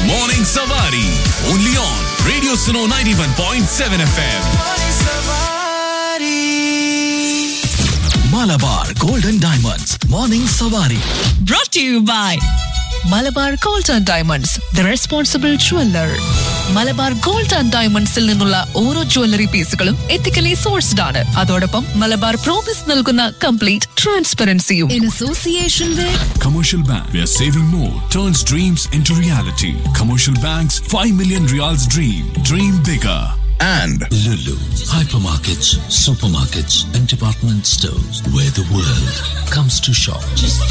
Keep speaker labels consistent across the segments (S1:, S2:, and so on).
S1: Morning Savari. Only on Radio Suno 91.7 FM. Malabar Golden Diamonds. Morning Savari.
S2: brought to you by Malabar gold and diamonds the responsible jeweller Malabar gold and ഡയമണ്ട്സിൽ നിന്നുള്ള ഓരോ jewellery പീസുകളും ethically sourced ആണ് അതോടൊപ്പം Malabar promise നൽകുന്ന complete ട്രാൻസ്പെറൻസിയും in association with
S1: Commercial Bank, where saving more turns dreams into reality. Commercial Bank's 5 million reals dream. Dream bigger.
S3: and
S4: Lulu, hypermarkets, supermarkets, and department stores where the world comes to shop.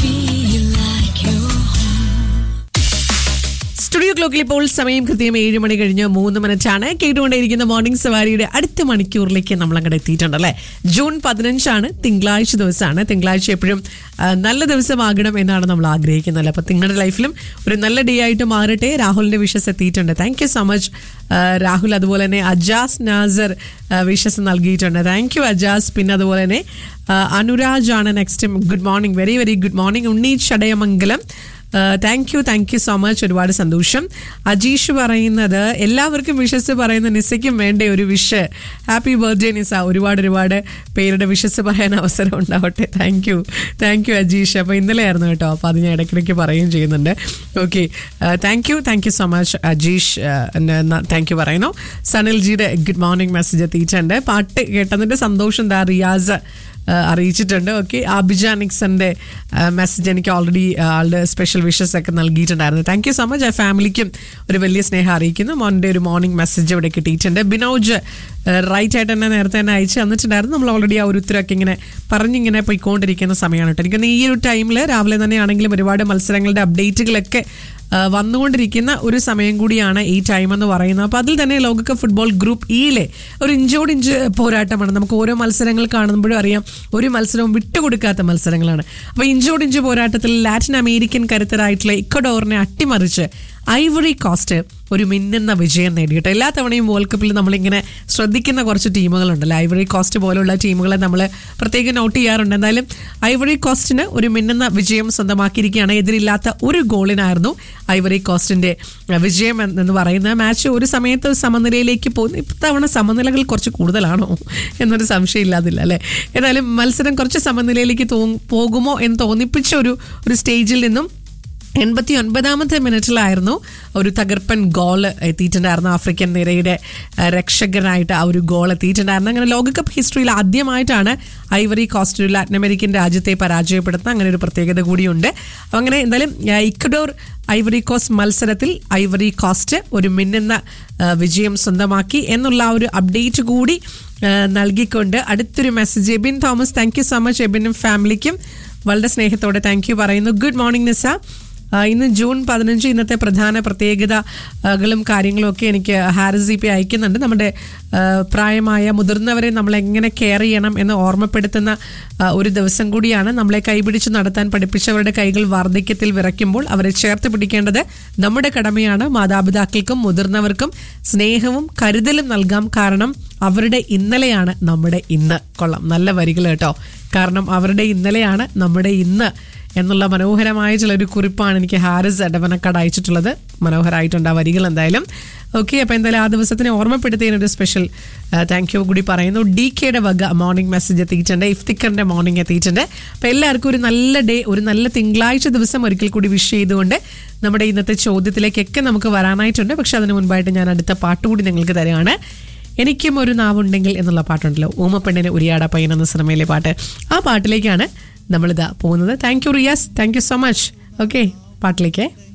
S5: Studio ക്ലോക്കിൽ ഇപ്പോൾ സമയം കൃത്യം ഏഴ് മണി കഴിഞ്ഞ് മൂന്ന് മിനിറ്റാണ് കേട്ടുകൊണ്ടേയിരിക്കുന്ന morning സവാരിയുടെ അടുത്ത മണിക്കൂറിലേക്ക് നമ്മൾ അങ്ങോട്ട് എത്തിയിട്ടുണ്ട് അല്ലേ ജൂൺ പതിനഞ്ചാണ് തിങ്കളാഴ്ച ദിവസമാണ് തിങ്കളാഴ്ച എപ്പോഴും ആ, നല്ല ദിവസമാകണം എന്നാണ് നമ്മൾ ആഗ്രഹിക്കുന്നത് അപ്പൊ നിങ്ങളുടെ ലൈഫിലും ഒരു നല്ല ഡേ ആയിട്ട് മാറട്ടെ രാഹുലിന്റെ വിഷസ് എത്തിയിട്ടുണ്ട് thank you so much Rahul അതുപോലെ തന്നെ അജാസ് നാസർ വിഷസ് നൽകിയിട്ടുണ്ട് താങ്ക് യു അജാസ് പിന്നെ അതുപോലെ തന്നെ ആ, അനുരാജ് ആണ് next good morning very very good morning Unni Chadayamangalam thank you thank you so much ഒരുപാട് സന്തോഷം അജീഷ് പറയുന്നത് എല്ലാവർക്കും വിഷസ് പറയുന്ന നിസയ്ക്കും വേണ്ട ഒരു വിഷ് ഹാപ്പി ബർത്ത്ഡേ നിസ ഒരുപാട് ഒരുപാട് പേരുടെ വിഷസ് പറയാൻ അവസരം ഉണ്ടാവട്ടെ thank you thank you Ajeesh അപ്പോൾ ഇന്നലെ ആയിരുന്നു കേട്ടോ അപ്പോൾ അത് ഞാൻ ഇടയ്ക്കിടയ്ക്ക് പറയുകയും ചെയ്യുന്നുണ്ട് okay thank you thank you so much Ajeesh thank you പറയുന്നു സനിൽജിയുടെ ഗുഡ് മോർണിംഗ് മെസ്സേജ് എത്തിയിട്ടുണ്ട് പാട്ട് കേട്ടതിൻ്റെ സന്തോഷം എന്താ റിയാസ് ആ, അറിയിച്ചിട്ടുണ്ട് ഓക്കെ ആബിജ നിക്സന്റെ മെസ്സേജ് എനിക്ക് ഓൾറെഡി ആളുടെ സ്പെഷ്യൽ വിഷസ് ഒക്കെ നൽകിയിട്ടുണ്ടായിരുന്നു താങ്ക് യു സോ മച്ച് ആ ഫാമിലിക്കും ഒരു വലിയ സ്നേഹം അറിയിക്കുന്നു മോൻ്റെ ഒരു മോർണിംഗ് മെസ്സേജ് ഇവിടെ കിട്ടിയിട്ടുണ്ട് ബിനോജ് റൈറ്റ് ആയിട്ട് തന്നെ നേരത്തെ തന്നെ അയച്ചു തന്നിട്ടുണ്ടായിരുന്നു നമ്മൾ ഓൾറെഡി ആ ഒരു ഉത്തരമൊക്കെ ഇങ്ങനെ പറഞ്ഞിങ്ങനെ പോയിക്കൊണ്ടിരിക്കുന്ന സമയമാണ് കേട്ടോ എനിക്കൊന്ന് ഈ ഒരു ടൈമിൽ രാവിലെ തന്നെ ആണെങ്കിലും ഒരുപാട് മത്സരങ്ങളുടെ അപ്ഡേറ്റുകളൊക്കെ ആ, വന്നുകൊണ്ടിരിക്കുന്ന ഒരു സമയം കൂടിയാണ് ഈ ടൈം എന്ന് പറയുന്നത് അപ്പോൾ അതിൽ തന്നെ ലോകകപ്പ് ഫുട്ബോൾ ഗ്രൂപ്പ് ഇയിലെ ഒരു ഇഞ്ചോട് ഇഞ്ച് പോരാട്ടമാണ് നമുക്ക് ഓരോ മത്സരങ്ങൾ കാണുമ്പോഴും അറിയാം ഒരു മത്സരവും വിട്ടുകൊടുക്കാത്ത മത്സരങ്ങളാണ് അപ്പോൾ ഇഞ്ചോട് ഇഞ്ച് പോരാട്ടത്തിൽ ലാറ്റിൻ അമേരിക്കൻ കരുത്തരായിട്ടുള്ള ഇക്കഡോറിനെ അട്ടിമറിച്ച് ഐവറി കോസ്റ്റ് ഒരു മിന്നുന്ന വിജയം നേടിയിട്ട് എല്ലാ തവണയും വേൾഡ് കപ്പിൽ നമ്മളിങ്ങനെ ശ്രദ്ധിക്കുന്ന കുറച്ച് ടീമുകളുണ്ടല്ലോ ഐവറി കോസ്റ്റ് പോലുള്ള ടീമുകളെ നമ്മൾ പ്രത്യേകം നോട്ട് ചെയ്യാറുണ്ട് എന്തായാലും ഐവറി കോസ്റ്റിന് ഒരു മിന്നുന്ന വിജയം സ്വന്തമാക്കിയിരിക്കുകയാണ് എതിരില്ലാത്ത ഒരു ഗോളിനായിരുന്നു ഐവറി കോസ്റ്റിന്റെ അഹ്, വിജയം എന്ന് എന്ന് പറയുന്ന മാച്ച് ഒരു സമയത്ത് സമനിലയിലേക്ക് പോകുന്നു ഇത്തവണ സമനിലകൾ കുറച്ച് കൂടുതലാണോ എന്നൊരു സംശയം ഇല്ലാതില്ല അല്ലേ ഏതായാലും മത്സരം കുറച്ച് സമനിലയിലേക്ക് തോ- പോകുമോ എന്ന് തോന്നിപ്പിച്ച ഒരു ഒരു സ്റ്റേജിൽ നിന്നും എൺപത്തി ഒൻപതാമത്തെ മിനിറ്റിലായിരുന്നു ഒരു തകർപ്പൻ ഗോൾ എത്തിയിട്ടുണ്ടായിരുന്നു ആഫ്രിക്കൻ നിരയുടെ ആ, രക്ഷകനായിട്ട് ആ ഒരു ഗോൾ എത്തിയിട്ടുണ്ടായിരുന്നു അങ്ങനെ ലോകകപ്പ് ഹിസ്റ്ററിയിൽ ആദ്യമായിട്ടാണ് ഐവറി കോസ്റ്റ് ഒരു ലാറ്റിൻ അമേരിക്കൻ രാജ്യത്തെ പരാജയപ്പെടുത്തുന്ന അങ്ങനെ ഒരു പ്രത്യേകത കൂടിയുണ്ട് അപ്പോൾ അങ്ങനെ എന്തായാലും ആ, ഇക്വഡോർ ഐവറി കോസ്റ്റ് മത്സരത്തിൽ ഐവറി കോസ്റ്റ് ഒരു മിന്നുന്ന ആ, വിജയം സ്വന്തമാക്കി എന്നുള്ള ആ ഒരു അപ്ഡേറ്റ് കൂടി ആ, നൽകിക്കൊണ്ട് അടുത്തൊരു message Ebin Thomas thank you so much എബിനും ഫാമിലിക്കും വളരെ സ്നേഹത്തോടെ താങ്ക് യു പറയുന്നു ഗുഡ് മോർണിംഗ് നിസ ആ, ഇന്ന് ജൂൺ പതിനഞ്ച് ഇന്നത്തെ പ്രധാന പ്രത്യേകതകളും കാര്യങ്ങളും ഒക്കെ എനിക്ക് ഹാരിസ് ജി പി അയക്കുന്നുണ്ട് നമ്മുടെ ആ, പ്രായമായ മുതിർന്നവരെ നമ്മൾ എങ്ങനെ കെയർ ചെയ്യണം എന്ന് ഓർമ്മപ്പെടുത്തുന്ന ആ, ഒരു ദിവസം കൂടിയാണ് നമ്മളെ കൈപിടിച്ച് നടത്താൻ പഠിപ്പിച്ചവരുടെ കൈകൾ വാർദ്ധക്യത്തിൽ വിറയ്ക്കുമ്പോൾ അവരെ ചേർത്ത് പിടിക്കേണ്ടത് നമ്മുടെ കടമയാണ് മാതാപിതാക്കൾക്കും മുതിർന്നവർക്കും സ്നേഹവും കരുതലും നൽകാം കാരണം അവരുടെ ഇന്നലെയാണ് നമ്മുടെ ഇന്ന് കൊള്ളാം നല്ല വരികൾ കേട്ടോ കാരണം അവരുടെ ഇന്നലെയാണ് നമ്മുടെ ഇന്ന് എന്നുള്ള മനോഹരമായിട്ടുള്ള ഒരു കുറിപ്പാണ് എനിക്ക് ഹാരിസ് എടവനക്കാട് അയച്ചിട്ടുള്ളത് മനോഹരമായിട്ടുണ്ട് ആ വരികൾ എന്തായാലും ഓക്കെ അപ്പോൾ എന്തായാലും ആ ദിവസത്തിനെ ഓർമ്മപ്പെടുത്തിയതിന് ഒരു സ്പെഷ്യൽ താങ്ക് യു കൂടി പറയുന്നു ഡി കെയുടെ വക മോർണിംഗ് മെസ്സേജ് എത്തിയിട്ടുണ്ട് ഇഫ്തിക്കറിന്റെ മോർണിംഗ് എത്തിയിട്ടുണ്ട് അപ്പോൾ എല്ലാവർക്കും ഒരു നല്ല ഡേ ഒരു നല്ല തിങ്കളാഴ്ച ദിവസം ഒരിക്കൽ കൂടി വിഷ് ചെയ്തുകൊണ്ട് നമ്മുടെ ഇന്നത്തെ ചോദ്യത്തിലേക്കൊക്കെ നമുക്ക് വരാനായിട്ടുണ്ട് പക്ഷെ അതിന് മുൻപായിട്ട് ഞാൻ അടുത്ത പാട്ട് കൂടി നിങ്ങൾക്ക് തരികയാണ് എനിക്കും ഒരു നാവുണ്ടെങ്കിൽ എന്നുള്ള പാട്ടുണ്ടല്ലോ ഊമപ്പെണ്ണിന് ഉരിയാട പയ്യൻ എന്ന സിനിമയിലെ പാട്ട് ആ പാട്ടിലേക്കാണ് നമ്മളിതാ പോകുന്നത് thank you Riyas thank you so much okay പാട്ടിലേക്ക്